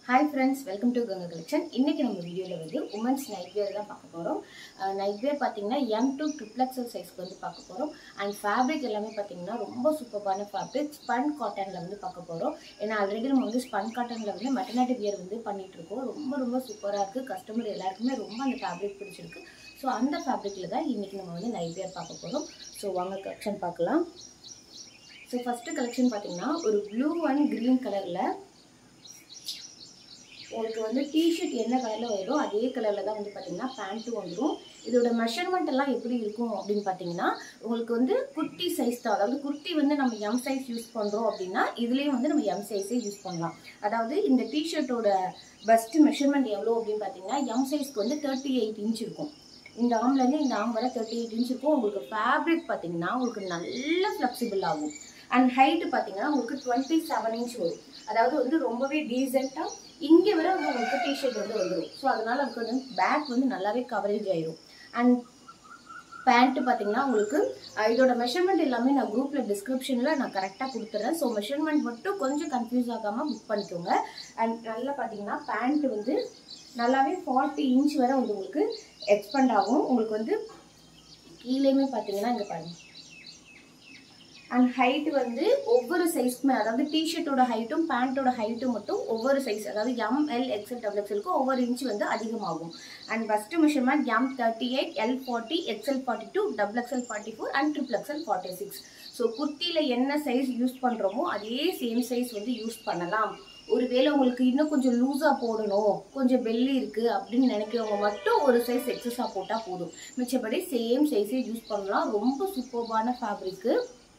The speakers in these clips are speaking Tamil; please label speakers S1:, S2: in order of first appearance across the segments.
S1: hi friends welcome to Ganga collection இன்னைக்கு நம்ம வீடியோவில் வந்து உமன்ஸ் நைட் வேர் தான் பார்க்க போகிறோம் நைட் வேர் பார்த்தீங்கன்னா எம் டு ட்ரிப்ளெக்ஸல் சைஸ்க்கு வந்து பார்க்க போகிறோம் அண்ட் ஃபேப்ரிக் எல்லாமே பார்த்தீங்கன்னா ரொம்ப சூப்பரான ஃபேப்ரிக் ஸ்பன் காட்டனில் வந்து பார்க்க போகிறோம் ஏன்னா ஆல்ரெடி நம்ம வந்து ஸ்பன் காட்டனில் வந்து மெட்டர்னிட்டி வியர் வந்து பண்ணிட்டு இருக்கோம் ரொம்ப ரொம்ப சூப்பராக இருக்குது கஸ்டமர் எல்லாருக்குமே ரொம்ப அந்த ஃபேப்ரிக் பிடிச்சிருக்கு ஸோ அந்த ஃபேப்ரிக்கில் தான் இன்றைக்கி நம்ம வந்து நைட் வேர் பார்க்க போகிறோம் ஸோ வாங்க கலெக்ஷன் பார்க்கலாம் ஸோ ஃபஸ்ட்டு கலெக்ஷன் பார்த்தீங்கன்னா ஒரு ப்ளூ அண்ட் க்ரீன் கலரில் உங்களுக்கு வந்து டிஷர்ட் என்ன கலரில் வருதோ அதே கலரில் தான் வந்து பார்த்தீங்கன்னா பேண்ட்டும் வந்துடும் இதோட மெஷர்மெண்ட் எல்லாம் எப்படி இருக்கும் அப்படின்னு பார்த்தீங்கன்னா உங்களுக்கு வந்து குர்த்தி சைஸ் தான் அதாவது குர்த்தி வந்து நம்ம எம் சைஸ் யூஸ் பண்ணுறோம் அப்படின்னா இதுலேயும் வந்து நம்ம எம் சைஸே யூஸ் பண்ணலாம் அதாவது இந்த டிஷர்ட்டோட பெஸ்ட் மெஷர்மெண்ட் எவ்வளோ அப்படின்னு பார்த்தீங்கன்னா எம் சைஸ்க்கு வந்து தேர்ட்டி எயிட் இன்ச் இருக்கும் இந்த ஆம்லேருந்து இந்த ஆம் வரை தேர்ட்டி எயிட் இன்ச் இருக்கும் உங்களுக்கு ஃபேப்ரிக் பார்த்தீங்கன்னா உங்களுக்கு நல்ல ஃப்ளெக்சிபிள் ஆகும் அண்ட் ஹைட்டு பார்த்தீங்கன்னா உங்களுக்கு டுவெண்ட்டி செவன் இன்ச் வரும் அதாவது வந்து ரொம்பவே டீசெண்டாக இங்கே வரை வந்து உங்களுக்கு டிஷர்ட் வந்து வந்துடும் ஸோ அதனால் நமக்கு வந்து பேக் வந்து நல்லாவே கவரேஜ் ஆயிடும் அண்ட் பேண்ட்டு பார்த்தீங்கன்னா உங்களுக்கு அஹ், இதோட மெஷர்மெண்ட் எல்லாமே நான் குரூப்பில் டிஸ்கிரிப்ஷனில் நான் கரெக்டாக கொடுத்துட்றேன் ஸோ மெஷர்மெண்ட் மட்டும் கொஞ்சம் கன்ஃபியூஸ் ஆகாமல் புக் பண்ணிக்கோங்க அண்ட் நல்லா பார்த்தீங்கன்னா பேண்ட் வந்து நல்லாவே ஃபார்ட்டி இன்ச் வரை வந்து உங்களுக்கு எக்ஸ்பெண்ட் ஆகும் உங்களுக்கு வந்து கீழேயுமே பார்த்தீங்கன்னா இங்கே பாருங்க அண்ட் ஹைட் வந்து ஒவ்வொரு சைஸ்க்குமே அதாவது டிஷர்ட்டோட ஹைட்டும் பேண்ட்டோட ஹைட்டும் மட்டும் ஒவ்வொரு சைஸ் அதாவது எம் எல் எக்ஸ்எல் டபுள் எக்ஸ்எல்க்கு ஒவ்வொரு இன்ச் வந்து அதிகமாகும் and first measurement M thirty eight L forty XL forty two double XL forty four and triple XL forty six so குர்த்தியில் என்ன சைஸ் யூஸ் பண்ணுறோமோ அதே சேம் சைஸ் வந்து யூஸ் பண்ணலாம் ஒருவேளை உங்களுக்கு இன்னும் கொஞ்சம் லூஸாக போடணும் கொஞ்சம் பெல்லி இருக்குது அப்படின்னு நினைக்கிறவங்க மட்டும் ஒரு சைஸ் எக்ஸஸாக போட்டால் போதும் மிச்சப்படி சேம் சைஸே யூஸ் பண்ணலாம் ரொம்ப சூப்பர்பான ஃபேப்ரிக்கு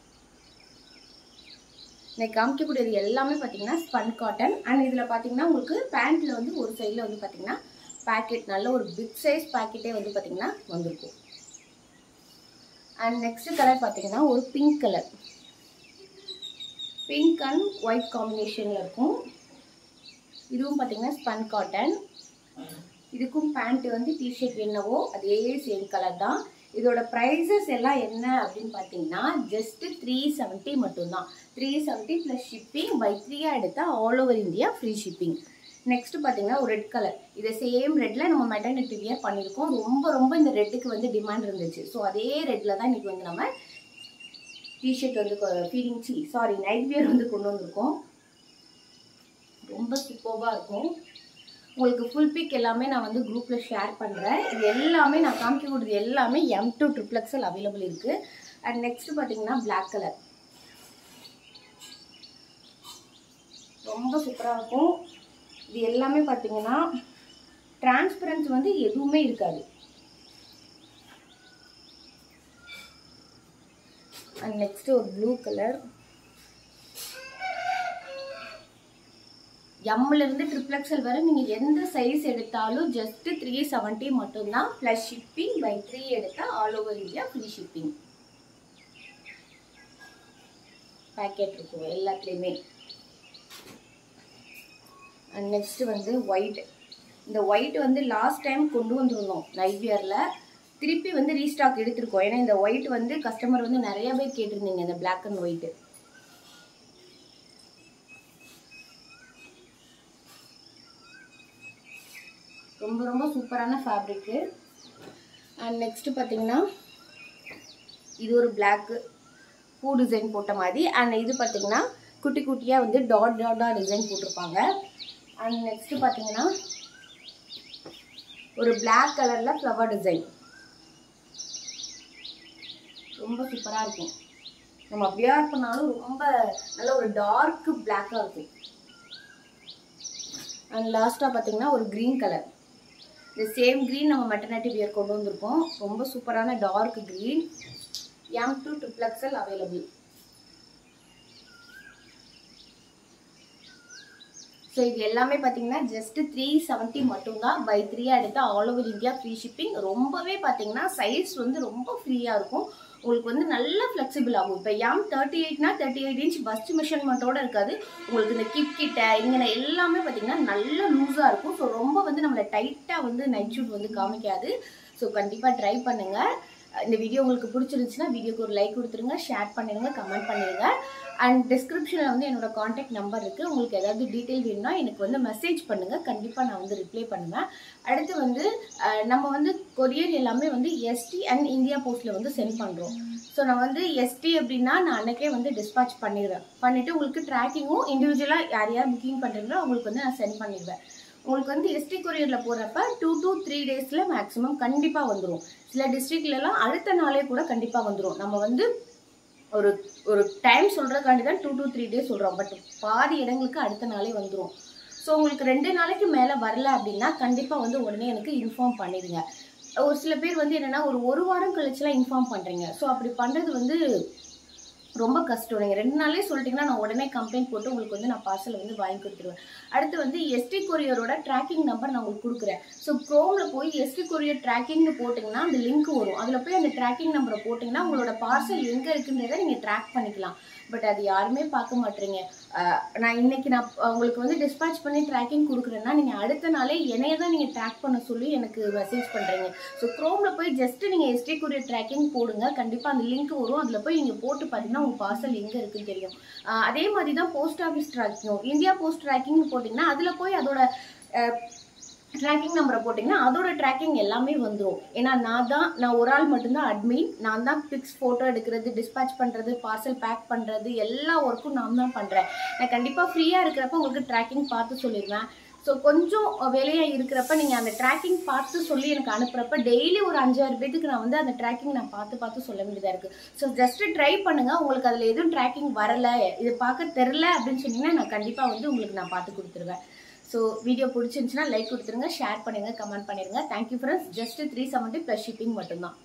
S1: இன்னைக்கு காமிக்கக்கூடியது எல்லாமே பார்த்தீங்கன்னா ஸ்பன் காட்டன் அண்ட் இதில் பார்த்தீங்கன்னா உங்களுக்கு பேண்ட்டில் வந்து ஒரு சைடில் வந்து பார்த்தீங்கன்னா பேக்கெட் நல்ல ஒரு பிக் சைஸ் பேக்கெட்டே வந்து பார்த்தீங்கன்னா வந்திருக்கும் அண்ட் நெக்ஸ்ட் கலர் பார்த்தீங்கன்னா ஒரு pink colour pink and white காம்பினேஷனில் இருக்கும் இதுவும் பார்த்தீங்கன்னா ஸ்பன் காட்டன் இதுக்கும் பேண்ட் வந்து டிஷர்ட் என்னவோ அதே சேம் கலர் தான் இதோட ப்ரைஸஸ் எல்லாம் என்ன அப்படின்னு பார்த்தீங்கன்னா ஜஸ்ட் த்ரீ செவன்ட்டி மட்டும்தான் three seventy plus shipping buy த்ரீயாக எடுத்தால் all over India free shipping next பார்த்தீங்கன்னா ஒரு ரெட் கலர் இதை சேம் ரெட்டில் நம்ம மெட்டர்னிட்டி வியர் பண்ணியிருக்கோம் ரொம்ப ரொம்ப இந்த ரெட்டுக்கு வந்து டிமாண்ட் இருந்துச்சு ஸோ அதே ரெட்டில் தான் இன்றைக்கி வந்து நம்ம டிஷர்ட் வந்து ஃபீடிங் சி சாரி நைட் வியர் வந்து கொண்டு வந்திருக்கோம் ரொம்ப சூப்பர்வாக இருக்கும் உங்களுக்கு ஃபுல் பிக் எல்லாமே நான் வந்து குரூப்பில் ஷேர் பண்ணுறேன் இது எல்லாமே நான் காமிக்கக்கூடியது எல்லாமே எம் டூ ட்ரிப்ளெக்ஸல் அவைலபிள் இருக்குது அண்ட் நெக்ஸ்ட் பார்த்தீங்கன்னா Black கலர் ரொம்ப சூப்பராக இருக்கும் இது எல்லாமே பார்த்தீங்கன்னா டிரான்ஸ்பரன்ஸ் வந்து எதுவுமே இருக்காது அண்ட் நெக்ஸ்ட் ஒரு ப்ளூ கலர் எம்ல இருந்து ட்ரிபிள் எக்ஸல் வரை நீங்கள் எந்த சைஸ் எடுத்தாலும் ஜஸ்ட் த்ரீ செவன்ட்டி மட்டும்தான் ப்ளஸ் ஷிப்பிங் பை த்ரீ எடுத்தால் all over India free shipping packet இருக்கும் எல்லாத்துலேயுமே அண்ட் நெக்ஸ்ட் வந்து ஒயிட் இந்த ஒயிட் வந்து லாஸ்ட் டைம் கொண்டு வந்திருந்தோம் நைட் வியரில் திருப்பி வந்து ரீஸ்டாக் எடுத்திருக்கோம் ஏன்னா இந்த ஒயிட் வந்து கஸ்டமர் வந்து நிறைய பேர் கேட்டிருந்தீங்க இந்த பிளாக் அண்ட் ஒயிட்டு ரொம்ப ரொம்ப சூப்பரான ஃபேப்ரிக்கு அண்ட் நெக்ஸ்ட்டு பார்த்தீங்கன்னா இது ஒரு பிளாக்கு பூ டிசைன் போட்ட மாதிரி அண்ட் இது பார்த்தீங்கன்னா குட்டி குட்டியாக வந்து டாட் டாட்டாக டிசைன் போட்டிருப்பாங்க அண்ட் நெக்ஸ்ட்டு பார்த்தீங்கன்னா ஒரு பிளாக் கலரில் ஃப்ளவர் டிசைன் ரொம்ப சூப்பராக இருக்கும் நம்ம வியர் பண்ணாலும் ரொம்ப நல்ல ஒரு டார்க் பிளாக்காக இருக்கும் அண்ட் லாஸ்ட்டாக பார்த்தீங்கன்னா ஒரு க்ரீன் கலர் இந்த சேம் க்ரீன் நம்ம மெட்டர்னிட்டி வியர் கொண்டு வந்திருக்கோம் ரொம்ப சூப்பரான dark green M two triple XL available so இது எல்லாமே பார்த்தீங்கன்னா ஜஸ்ட் த்ரீ செவன்ட்டி மட்டும்தான் பை த்ரீயாக எடுத்தால் all over India free shipping ரொம்பவே பார்த்தீங்கன்னா சைஸ் வந்து ரொம்ப ஃப்ரீயாக இருக்கும் உங்களுக்கு வந்து நல்ல ஃப்ளெக்சிபிள் ஆகும் இப்போ எம் தேர்ட்டி எயிட்னா தேர்ட்டி எயிட் இன்ச் பஸ்ட் மெஷர்மெண்ட்டோட இருக்காது உங்களுக்கு இந்த கிப் கிட்ட இங்கே எல்லாமே பார்த்தீங்கன்னா நல்ல லூஸாக இருக்கும் ஸோ ரொம்ப வந்து நம்மளை டைட்டாக வந்து நைட் ஷூட் வந்து காமிக்காது ஸோ கண்டிப்பாக ட்ரை பண்ணுங்கள் இந்த வீடியோ உங்களுக்கு பிடிச்சிருந்துச்சுன்னா வீடியோக்கு ஒரு லைக் கொடுத்துருங்க ஷேர் பண்ணிடுங்க கமெண்ட் பண்ணிடுங்க அண்ட் டிஸ்கிரிப்ஷனில் வந்து என்னோட காண்டாக்ட் நம்பர் இருக்குது உங்களுக்கு ஏதாவது டீட்டெயில் வேணும்னா எனக்கு வந்து மெசேஜ் பண்ணுங்கள் கண்டிப்பாக நான் வந்து ரிப்ளை பண்ணுவேன் அடுத்து வந்து அஹ், நம்ம வந்து கொரியர் எல்லாமே வந்து எஸ்டி அண்ட் இந்தியா போஸ்ட்டில் வந்து சென்ட் பண்ணுறோம் ஸோ நான் வந்து எஸ்டி அப்படின்னா நான் அன்னைக்கே வந்து டிஸ்பாச் பண்ணிடுவேன் பண்ணிவிட்டு உங்களுக்கு ட்ராக்கிங்கும் இண்டிவிஜுவலாக யார் யார் புக்கிங் பண்ணுறீங்களோ அவங்களுக்கு வந்து நான் சென்ட் பண்ணிடுவேன் உங்களுக்கு வந்து எஸ்டி கொரியரில் போகிறப்ப டூ to த்ரீ டேஸில் மேக்ஸிமம் கண்டிப்பாக வந்துடும் சில டிஸ்ட்ரிக்ட்லலாம் அடுத்த நாளே கூட கண்டிப்பாக வந்துடும் நம்ம வந்து ஒரு ஒரு டைம் சொல்கிறதுக்காண்டி தான் டூ to த்ரீ டேஸ் சொல்கிறோம் பட் பாதி இடங்களுக்கு அடுத்த நாளே வந்துடும் ஸோ உங்களுக்கு ரெண்டு நாளைக்கு மேலே வரல அப்படின்னா கண்டிப்பாக வந்து உடனே எனக்கு இன்ஃபார்ம் பண்ணிடுங்க ஒரு சில பேர் வந்து என்னென்னா ஒரு ஒரு வாரம் கழிச்சுலாம் இன்ஃபார்ம் பண்ணுறீங்க ஸோ அப்படி பண்ணுறது வந்து ரொம்ப கஷ்டம் நீங்கள் ரெண்டு நாளே சொல்லிட்டீங்கன்னா நான் உடனே கம்ப்ளைண்ட் போட்டு உங்களுக்கு வந்து நான் பார்சல் வந்து வாங்கி கொடுத்துருவேன் அடுத்து வந்து எஸ்டி கொரியரோட ட்ராக்கிங் நம்பர் நான் உங்களுக்கு கொடுக்குறேன் ஸோ க்ரோமில் போய் எஸ்டி கொரியர் ட்ராக்கிங்னு போட்டிங்கன்னா அந்த லிங்க் வரும் அதில் போய் அந்த ட்ராக்கிங் நம்பரை போட்டிங்கன்னா உங்களோட பார்சல் எங்கே இருக்குன்றதை நீங்கள் ட்ராக் பண்ணிக்கலாம் பட் அது யாருமே பார்க்க மாட்டீங்க அஹ் நான் இன்னைக்கு நான் உங்களுக்கு வந்து டிஸ்பேச் பண்ணி ட்ராக்கிங் கொடுக்குறேன்னா நீங்கள் அடுத்த நாளே என்னைய தான் நீங்கள் ட்ராக் பண்ண சொல்லி எனக்கு மெசேஜ் பண்ணுறீங்க ஸோ க்ரோமில் போய் ஜஸ்ட் நீங்கள் எஸ்டி கொரியர் ட்ராக்கிங் போடுங்க கண்டிப்பாக அந்த லிங்க் வரும் அதில் போய் நீங்கள் போட்டு பார்த்தீங்கன்னா உங்கள் பார்சல் எங்கே இருக்குன்னு தெரியும் அஹ் அதே மாதிரி தான் post office tracking India post ட்ராக்கிங்னு போட்டிங்கன்னா அதில் போய் அதோட ட்ராக்கிங் நம்பரை போட்டிங்கன்னா அதோட ட்ராக்கிங் எல்லாமே வந்துடும் ஏன்னா நான் தான் நான் ஒரு ஆள் மட்டும்தான் அட்மின் நான் தான் பிக்ஸ் ஃபோட்டோ எடுக்கிறது டிஸ்பேச் பண்ணுறது பார்சல் பேக் பண்ணுறது எல்லா ஒர்க்கும் நான் தான் பண்ணுறேன் நான் கண்டிப்பாக ஃப்ரீயாக இருக்கிறப்ப உங்களுக்கு ட்ராக்கிங் பார்த்து சொல்லிடுவேன் ஸோ கொஞ்சம் வேலையாக இருக்கிறப்ப நீங்கள் அந்த ட்ராக்கிங் பார்த்து சொல்லி எனக்கு அனுப்புகிறப்ப டெய்லி ஒரு அஞ்சாறு பேத்துக்கு நான் வந்து அந்த ட்ராக்கிங் நான் பார்த்து பார்த்து சொல்ல வேண்டியதாக இருக்குது ஸோ ஜஸ்ட்டு ட்ரை பண்ணுங்கள் உங்களுக்கு அதில் எதுவும் ட்ராக்கிங் வரல இது பார்க்க தெரில அப்படின்னு சொன்னீங்கன்னா நான் கண்டிப்பாக வந்து உங்களுக்கு நான் பார்த்து கொடுத்துருவேன் ஸோ வீடியோ பிடிச்சிருந்துச்சுன்னா லைக் கொடுத்துருங்க ஷேர் பண்ணுங்க கமெண்ட் பண்ணிடுங்க thank you friends just three seventy plus shipping மட்டும்தான்